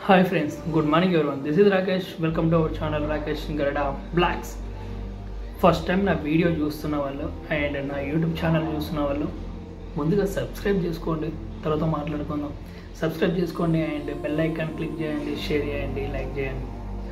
hi friends good morning everyone this is Rakesh welcome to our channel Rakesh Garada vlogs first time నా video చూస్తున్న వాళ్ళు and నా YouTube channel చూస్తున్న వాళ్ళు ముందుగా సబ్స్క్రైబ్ చేసుకోండి తర్వాత మాట్లాడుకుందాం సబ్స్క్రైబ్ చేసుకోండి అండ్ బెల్ ఐకాన్ క్లిక్ చేయండి షేర్ చేయండి లైక్ చేయండి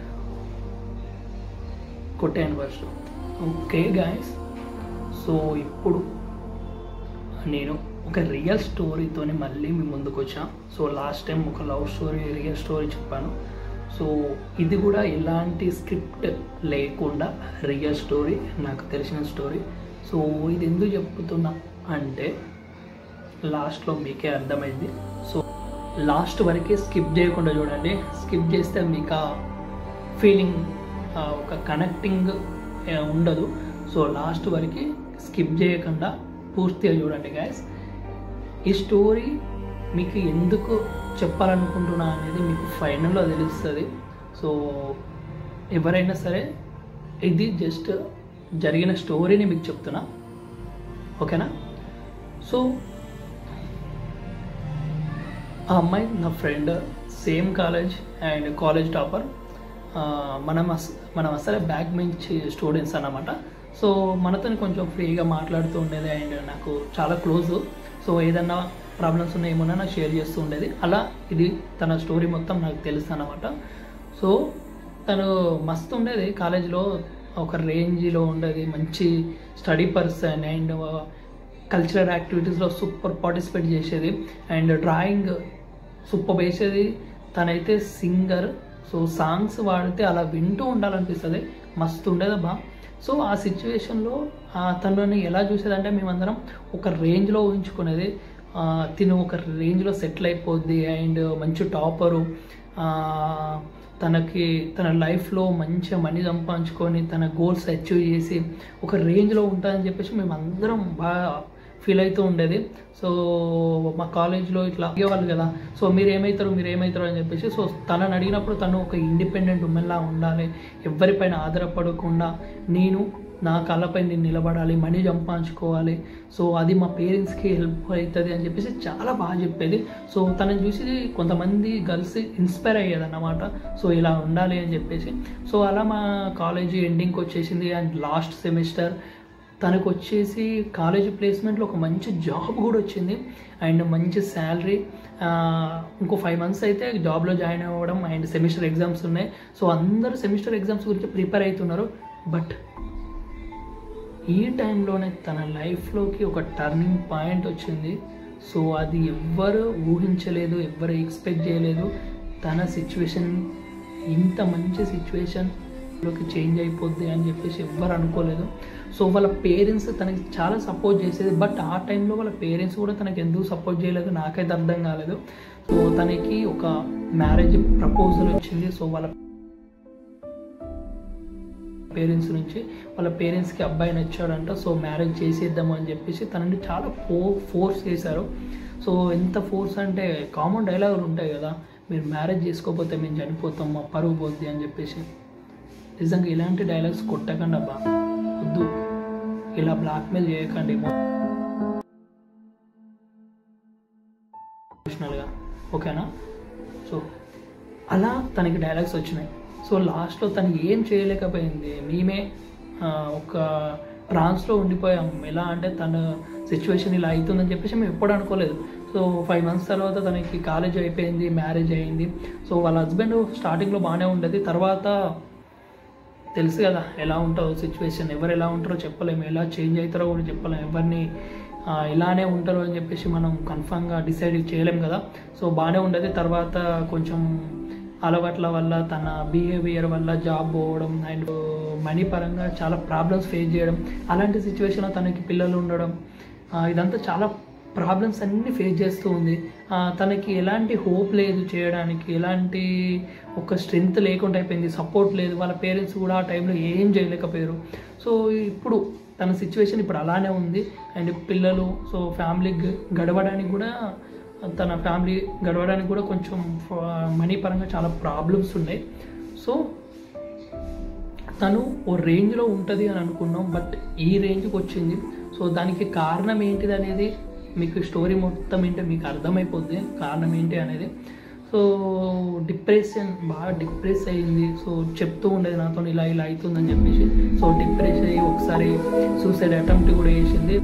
కొట్టేయండి ఫస్ట్ ఓకే గాయస్ సో ఇప్పుడు నేను ఒక రియల్ స్టోరీతోని మళ్ళీ మీ ముందుకు వచ్చా సో లాస్ట్ టైం ఒక లవ్ స్టోరీ రియల్ స్టోరీ చెప్పాను సో ఇది కూడా ఎలాంటి స్క్రిప్ట్ లేకుండా రియల్ స్టోరీ నాకు తెలిసిన స్టోరీ సో ఇది ఎందుకు చెప్తున్నా అంటే లాస్ట్లో మీకే అర్థమైంది సో లాస్ట్ వరకే స్కిప్ చేయకుండా చూడండి స్కిప్ చేస్తే మీకు ఆ ఫీలింగ్ ఒక కనెక్టింగ్ ఉండదు సో లాస్ట్ వరకు స్కిప్ చేయకుండా పూర్తిగా చూడండి గాయస్ ఈ స్టోరీ మీకు ఎందుకు చెప్పాలనుకుంటున్నా అనేది మీకు ఫైనల్లో తెలుస్తుంది సో ఎవరైనా సరే ఇది జస్ట్ జరిగిన స్టోరీని మీకు చెప్తున్నా ఓకేనా సో ఆ అమ్మాయి నా friend same college and college topper మనం అస్ మనం అసలే బ్యాక్ బెంచ్ స్టూడెంట్స్ అన్నమాట సో మనతో కొంచెం ఫ్రీగా మాట్లాడుతూ ఉండేది అండ్ నాకు చాలా క్లోజ్ సో ఏదన్నా ప్రాబ్లమ్స్ ఉన్నాయేమన్నా నాకు షేర్ చేస్తూ ఉండేది అలా ఇది తన స్టోరీ మొత్తం నాకు తెలుసు అనమాట సో తను మస్తు ఉండేది కాలేజ్లో ఒక రేంజ్లో ఉండేది మంచి స్టడీ పర్సన్ అండ్ కల్చరల్ యాక్టివిటీస్లో సూపర్ పార్టిసిపేట్ చేసేది అండ్ డ్రాయింగ్ సూపర్ వేసేది తనైతే సింగర్ సో సాంగ్స్ వాడితే అలా వింటూ ఉండాలనిపిస్తుంది మస్తు ఉండేదబ్బా సో ఆ సిచ్యువేషన్లో తనని ఎలా చూసేదంటే మేమందరం ఒక రేంజ్లో ఊహించుకునేది తిను ఒక రేంజ్లో సెటిల్ అయిపోద్ది అండ్ మంచి టాపరు తనకి తన లైఫ్లో మంచిగా మనీ సంపాదించుకొని తన గోల్స్ అచీవ్ చేసి ఒక రేంజ్లో ఉంటుందని చెప్పేసి మేము అందరం బాగా ఫీల్ అవుతూ ఉండేది సో మా కాలేజ్లో ఇట్లా అడిగేవాళ్ళు కదా సో మీరు ఏమవుతారు మీరు ఏమవుతారు అని చెప్పేసి సో తనని అడిగినప్పుడు తను ఒక ఇండిపెండెంట్ ఉమెన్లా ఉండాలి ఎవరిపైన ఆధారపడకుండా నేను నా కళ్ళపై నేను నిలబడాలి మనీ సంపాదించుకోవాలి సో అది మా పేరెంట్స్కి హెల్ప్ అవుతుంది అని చెప్పేసి చాలా బాగా చెప్పేది సో తనని చూసి కొంతమంది గర్ల్స్ ఇన్స్పైర్ అయ్యేది అన్నమాట సో ఇలా ఉండాలి అని చెప్పేసి సో అలా మా కాలేజీ ఎండింగ్కి వచ్చేసింది అండ్ లాస్ట్ సెమిస్టర్ తనకు వచ్చేసి కాలేజ్ ప్లేస్మెంట్లో ఒక మంచి జాబ్ కూడా వచ్చింది అండ్ మంచి శాలరీ ఇంకో ఫైవ్ మంత్స్ అయితే జాబ్లో జాయిన్ అవ్వడం అండ్ సెమిస్టర్ ఎగ్జామ్స్ ఉన్నాయి సో అందరూ సెమిస్టర్ ఎగ్జామ్స్ గురించి ప్రిపేర్ అవుతున్నారు బట్ ఈ టైంలోనే తన లైఫ్లోకి ఒక టర్నింగ్ పాయింట్ వచ్చింది సో అది ఎవ్వరు ఊహించలేదు ఎవ్వరు ఎక్స్పెక్ట్ చేయలేదు తన సిచ్యువేషన్ ఇంత మంచి సిచ్యువేషన్లోకి చేంజ్ అయిపోద్ది అని చెప్పేసి ఎవ్వరు అనుకోలేదు సో వాళ్ళ పేరెంట్స్ తనకి చాలా సపోర్ట్ చేసేది బట్ ఆ టైంలో వాళ్ళ పేరెంట్స్ కూడా తనకి ఎందుకు సపోర్ట్ చేయలేదు నాకైతే అర్థం కాలేదు సో తనకి ఒక మ్యారేజ్ ప్రపోజల్ వచ్చింది సో వాళ్ళ పేరెంట్స్ నుంచి వాళ్ళ పేరెంట్స్కి అబ్బాయి నచ్చాడంట సో మ్యారేజ్ చేసేద్దాము అని చెప్పేసి తనని చాలా ఫో ఫోర్స్ చేశారు సో ఎంత ఫోర్స్ అంటే కామన్ డైలాగులు ఉంటాయి కదా మీరు మ్యారేజ్ చేసుకోకపోతే మేము చనిపోతాం మా పరువు పోద్ది అని చెప్పేసి నిజంగా ఇలాంటి డైలాగ్స్ కొట్టకండి అబ్బా వద్దు ఇలా బ్లాక్మెయిల్ చేయకండి ఎమోషనల్గా ఓకేనా సో అలా తనకి డైలాగ్స్ వచ్చినాయి సో లాస్ట్లో తను ఏం చేయలేకపోయింది మేమే ఒక ట్రాన్స్లో ఉండిపోయాం ఎలా అంటే తన సిచ్యువేషన్ ఇలా అవుతుందని చెప్పేసి మేము ఎప్పుడు అనుకోలేదు సో ఫైవ్ మంత్స్ తర్వాత తనకి కాలేజ్ అయిపోయింది మ్యారేజ్ అయింది సో వాళ్ళ హస్బెండ్ స్టార్టింగ్లో బాగానే ఉండేది తర్వాత తెలుసు కదా ఎలా ఉంటుందో సిచ్యువేషన్ ఎవరు ఎలా ఉంటారో చెప్పలేము ఎలా చేంజ్ అవుతారో కూడా చెప్పలేము ఎవరిని ఇలానే ఉంటారు అని చెప్పేసి మనం కన్ఫామ్గా డిసైడ్ చేయలేం కదా సో బాగానే ఉండేది తర్వాత కొంచెం అలవాట్ల వల్ల తన బిహేవియర్ వల్ల జాబ్ పోవడం అండ్ మనీ పరంగా చాలా ప్రాబ్లమ్స్ ఫేస్ చేయడం అలాంటి సిచ్యువేషన్లో తనకి పిల్లలు ఉండడం ఇదంతా చాలా ప్రాబ్లమ్స్ అన్నీ ఫేస్ చేస్తూ ఉంది తనకి ఎలాంటి హోప్ లేదు చేయడానికి ఎలాంటి ఒక స్ట్రెంగ్త్ లేకుండా అయిపోయింది సపోర్ట్ లేదు వాళ్ళ పేరెంట్స్ కూడా ఆ టైంలో ఏం చేయలేకపోయారు సో ఇప్పుడు తన సిచ్యువేషన్ ఇప్పుడు అలానే ఉంది అండ్ పిల్లలు సో ఫ్యామిలీ గడవడానికి కూడా తన ఫ్యామిలీ గడవడానికి కూడా కొంచెం మనీ పరంగా చాలా ప్రాబ్లమ్స్ ఉన్నాయి సో తను ఓ రేంజ్లో ఉంటుంది అని అనుకున్నాం బట్ ఈ రేంజ్కి వచ్చింది సో దానికి కారణం ఏంటిది అనేది మీకు స్టోరీ మొత్తం ఏంటో మీకు అర్థమైపోద్ది కారణం ఏంటి అనేది సో డిప్రెషన్ బాగా డిప్రెస్ అయ్యింది సో చెప్తూ ఉండేది నాతో ఇలా ఇలా అవుతుందని చెప్పేసి సో డిప్రెస్ అయ్యి ఒకసారి సూసైడ్ అటెంప్ట్ కూడా చేసింది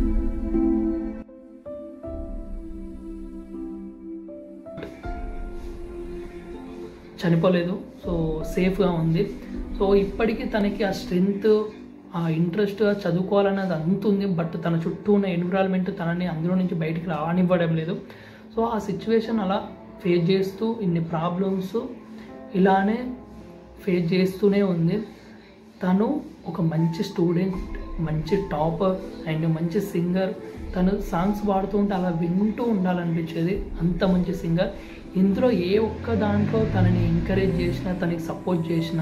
చనిపోలేదు సో సేఫ్గా ఉంది సో ఇప్పటికీ తనకి ఆ స్ట్రెంగ్త్ ఆ ఇంట్రెస్ట్ చదువుకోవాలన్నది అంత ఉంది బట్ తన చుట్టూ ఉన్న ఎన్విరాన్మెంట్ తనని అందులో నుంచి బయటికి రానివ్వడం లేదు సో ఆ సిచ్యువేషన్ అలా ఫేస్ చేస్తూ ఇన్ని ప్రాబ్లమ్స్ ఇలానే ఫేస్ చేస్తూనే ఉంది తను ఒక మంచి స్టూడెంట్ మంచి టాపర్ అండ్ మంచి సింగర్ తను సాంగ్స్ పాడుతూ ఉంటే అలా వింటూ ఉండాలనిపించేది అంత మంచి సింగర్ ఇందులో ఏ ఒక్క దాంట్లో తనని ఎంకరేజ్ చేసినా తనకి సపోర్ట్ చేసినా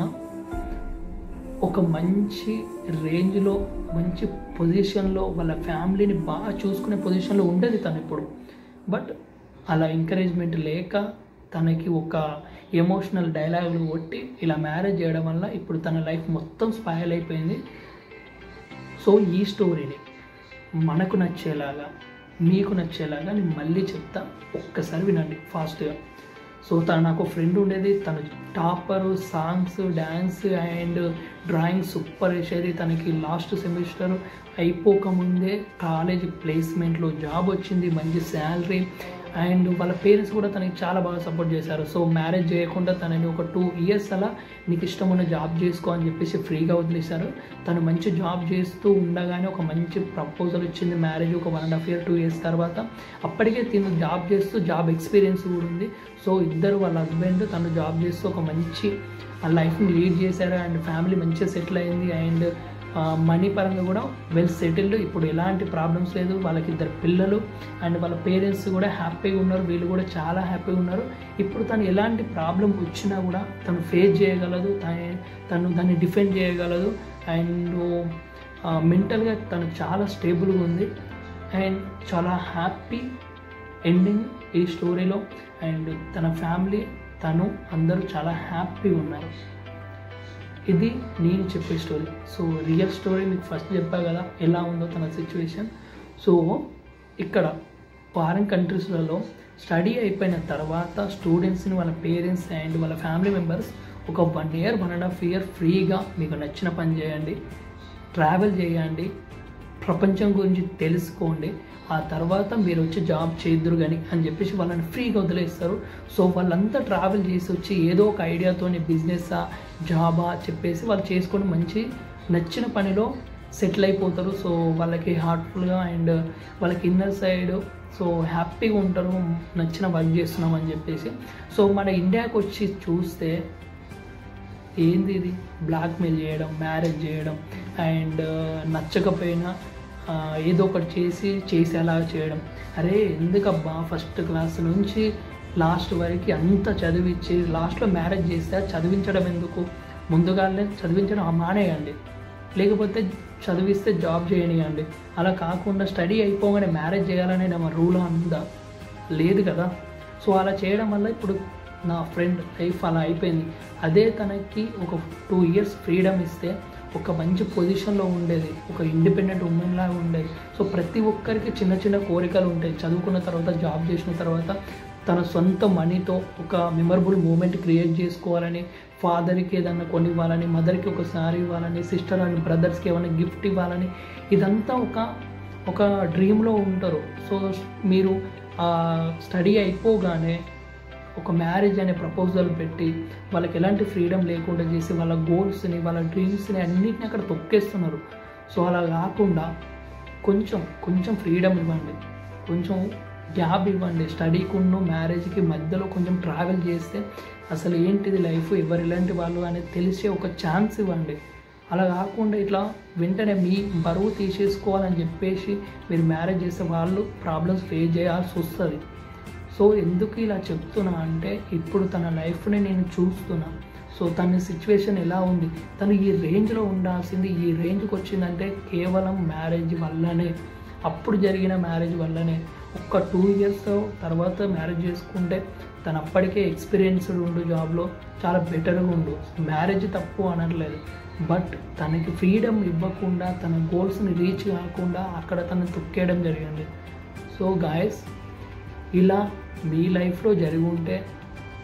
ఒక మంచి రేంజ్లో మంచి పొజిషన్లో వాళ్ళ ఫ్యామిలీని బాగా చూసుకునే పొజిషన్లో ఉండేది తను ఇప్పుడు బట్ అలా ఎంకరేజ్మెంట్ లేక తనకి ఒక ఎమోషనల్ డైలాగులు కొట్టి ఇలా మ్యారేజ్ చేయడం వల్ల ఇప్పుడు తన లైఫ్ మొత్తం స్పాయిల్ అయిపోయింది సో ఈ స్టోరీని మనకు నచ్చేలాగా మీకు నచ్చేలాగా నేను మళ్ళీ చెప్తా ఒక్కసారి వినండి ఫాస్ట్గా సో తను నాకు ఫ్రెండ్ ఉండేది తను topper songs dance and drawing super వేసేది తనకి లాస్ట్ సెమిస్టర్ అయిపోకముందే కాలేజ్ ప్లేస్మెంట్లో జాబ్ వచ్చింది మంచి శాలరీ అండ్ వాళ్ళ పేరెంట్స్ కూడా తనకి చాలా బాగా సపోర్ట్ చేశారు సో మ్యారేజ్ చేయకుండా తనని ఒక టూ ఇయర్స్ అలా నీకు ఇష్టం ఉన్న జాబ్ చేసుకో అని చెప్పేసి ఫ్రీగా వదిలేశారు తను మంచి జాబ్ చేస్తూ ఉండగానే ఒక మంచి ప్రపోజల్ వచ్చింది మ్యారేజ్ ఒక one and half year two years తర్వాత అప్పటికే తిను జాబ్ చేస్తూ జాబ్ ఎక్స్పీరియన్స్ కూడా ఉంది సో ఇద్దరు వాళ్ళ హస్బెండ్ తను జాబ్ చేస్తూ ఒక మంచి లైఫ్ని లీడ్ చేశారు అండ్ ఫ్యామిలీ మంచిగా సెటిల్ అయింది అండ్ మనీ పరంగా కూడా వెల్ సెటిల్డ్ ఇప్పుడు ఎలాంటి ప్రాబ్లమ్స్ లేదు వాళ్ళకి ఇద్దరు పిల్లలు అండ్ వాళ్ళ పేరెంట్స్ కూడా హ్యాపీగా ఉన్నారు వీళ్ళు కూడా చాలా హ్యాపీగా ఉన్నారు ఇప్పుడు తను ఎలాంటి ప్రాబ్లం వచ్చినా కూడా తను ఫేస్ చేయగలదు తను తను దాన్ని డిఫెండ్ చేయగలదు అండ్ మెంటల్గా తను చాలా స్టేబుల్గా ఉంది అండ్ చాలా హ్యాపీ ఎండింగ్ ఈ స్టోరీలో అండ్ తన ఫ్యామిలీ తను అందరూ చాలా హ్యాపీగా ఉన్నారు ఇది నేను చెప్పే స్టోరీ సో రియల్ స్టోరీ మీకు ఫస్ట్ చెప్పా కదా ఎలా ఉందో తన సిచ్యువేషన్ సో ఇక్కడ ఫారిన్ కంట్రీస్లలో స్టడీ అయిపోయిన తర్వాత స్టూడెంట్స్ని వాళ్ళ పేరెంట్స్ అండ్ వాళ్ళ ఫ్యామిలీ మెంబర్స్ ఒక one year one and half year ఫ్రీగా మీకు నచ్చిన పని చేయండి ట్రావెల్ చేయండి ప్రపంచం గురించి తెలుసుకోండి ఆ తర్వాత మీరు వచ్చి జాబ్ చేద్దరు కానీ అని చెప్పేసి వాళ్ళని ఫ్రీగా వదిలేస్తారు సో వాళ్ళంతా ట్రావెల్ చేసి వచ్చి ఏదో ఒక ఐడియాతోని బిజినెస్సా జాబా చెప్పేసి వాళ్ళు చేసుకొని మంచి నచ్చిన పనిలో సెటిల్ అయిపోతారు సో వాళ్ళకి హార్ట్ఫుల్గా అండ్ వాళ్ళకి ఇన్నర్ సైడ్ సో హ్యాపీగా ఉంటారు నచ్చిన వర్క్ చేస్తున్నాం అని చెప్పేసి సో మన ఇండియాకి వచ్చి చూస్తే ఏంది ఇది బ్లాక్మెయిల్ చేయడం మ్యారేజ్ చేయడం అండ్ నచ్చకపోయినా ఆ, ఏదో ఒకటి చేసి చేసేలా చేయడం అరే ఎందుకబ్బా ఫస్ట్ క్లాస్ నుంచి లాస్ట్ వరకు అంత చదివించి లాస్ట్లో మ్యారేజ్ చేస్తే చదివించడం ఎందుకు ముందుగానే చదివించడం ఆ మానేయండి లేకపోతే చదివిస్తే జాబ్ చేయనియండి అలా కాకుండా స్టడీ అయిపోగానే మ్యారేజ్ చేయాలనే మన రూల్ ఉందా లేదు కదా సో అలా చేయడం వల్ల ఇప్పుడు నా ఫ్రెండ్ లైఫ్ అలా అయిపోయింది అదే తనకి ఒక టూ ఇయర్స్ ఫ్రీడమ్ ఇస్తే ఒక మంచి పొజిషన్లో ఉండేది ఒక ఇండిపెండెంట్ ఉమెన్ లాగా ఉండేది సో ప్రతి ఒక్కరికి చిన్న చిన్న కోరికలు ఉంటాయి చదువుకున్న తర్వాత జాబ్ చేసిన తర్వాత తన సొంత మనీతో ఒక మెమరబుల్ మూమెంట్ క్రియేట్ చేసుకోవాలని ఫాదర్కి ఏదన్నా కొనివ్వాలని మదర్కి ఒక సారీ ఇవ్వాలని సిస్టర్ అండ్ బ్రదర్స్కి ఏమైనా గిఫ్ట్ ఇవ్వాలని ఇదంతా ఒక ఒక డ్రీమ్లో ఉంటారు సో మీరు స్టడీ అయిపోగానే ఒక మ్యారేజ్ అనే ప్రపోజల్ పెట్టి వాళ్ళకి ఎలాంటి ఫ్రీడమ్ లేకుండా చేసి వాళ్ళ గోల్స్ని వాళ్ళ డ్రీమ్స్ని అన్నిటిని అక్కడ తొక్కేస్తున్నారు సో అలా కాకుండా కొంచెం కొంచెం ఫ్రీడమ్ ఇవ్వండి కొంచెం గ్యాప్ ఇవ్వండి స్టడీకున్న మ్యారేజ్కి మధ్యలో కొంచెం ట్రావెల్ చేస్తే అసలు ఏంటిది లైఫ్ ఎవరు ఇలాంటి వాళ్ళు అనేది తెలిసే ఒక ఛాన్స్ ఇవ్వండి అలా కాకుండా ఇట్లా వెంటనే మీ బరువు తీసేసుకోవాలని చెప్పేసి మీరు మ్యారేజ్ చేస్తే వాళ్ళు ప్రాబ్లమ్స్ ఫేస్ చేయాల్సి వస్తుంది సో ఎందుకు ఇలా చెప్తున్నా అంటే ఇప్పుడు తన లైఫ్ని నేను చూస్తున్నా సో తన సిచ్యువేషన్ ఎలా ఉంది తను ఈ రేంజ్లో ఉండాల్సింది ఈ రేంజ్కి వచ్చిందంటే కేవలం మ్యారేజ్ వల్లనే అప్పుడు జరిగిన మ్యారేజ్ వల్లనే ఒక్క టూ ఇయర్స్ తర్వాత మ్యారేజ్ చేసుకుంటే తను అప్పటికే ఎక్స్పీరియన్స్డ్ ఉండు జాబ్లో చాలా బెటర్గా ఉండు మ్యారేజ్ తప్పు అనట్లేదు బట్ తనకి ఫ్రీడమ్ ఇవ్వకుండా తన గోల్స్ని రీచ్ కాకుండా అక్కడ తను తొక్కేయడం జరిగింది సో గాయస్ ఇలా మీ లైఫ్లో జరిగి ఉంటే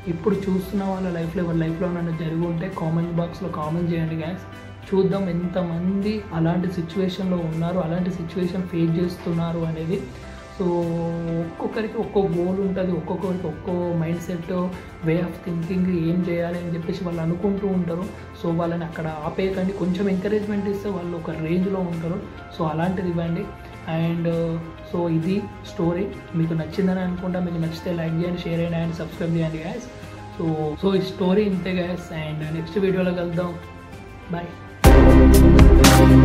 ఇప్పుడు చూస్తున్న వాళ్ళ లైఫ్లో ఎవరి లైఫ్లో నన్ను జరిగి ఉంటే కామెంట్ బాక్స్లో కామెంట్ చేయండి గ్యాస్ చూద్దాం ఎంతమంది అలాంటి సిచ్యువేషన్లో ఉన్నారు అలాంటి సిచ్యువేషన్ ఫేస్ చేస్తున్నారు అనేది సో ఒక్కొక్కరికి ఒక్కో గోల్ ఉంటుంది ఒక్కొక్కరికి ఒక్కో mindset way of thinking ఏం చేయాలి అని చెప్పేసి వాళ్ళు అనుకుంటూ ఉంటారు సో వాళ్ళని అక్కడ ఆపేయకండి కొంచెం ఎంకరేజ్మెంట్ ఇస్తే వాళ్ళు ఒక రేంజ్లో ఉంటారు సో అలాంటిది ఇవ్వండి అండ్ సో ఇది స్టోరీ మీకు నచ్చిందని అనుకుంటా మీకు నచ్చితే లైక్ చేయండి షేర్ చేయండి అండ్ సబ్స్క్రైబ్ చేయండి గ్యాస్ సో సో ఈ స్టోరీ ఇంతే గ్యాస్ అండ్ నెక్స్ట్ వీడియోలో కలుద్దాం బాయ్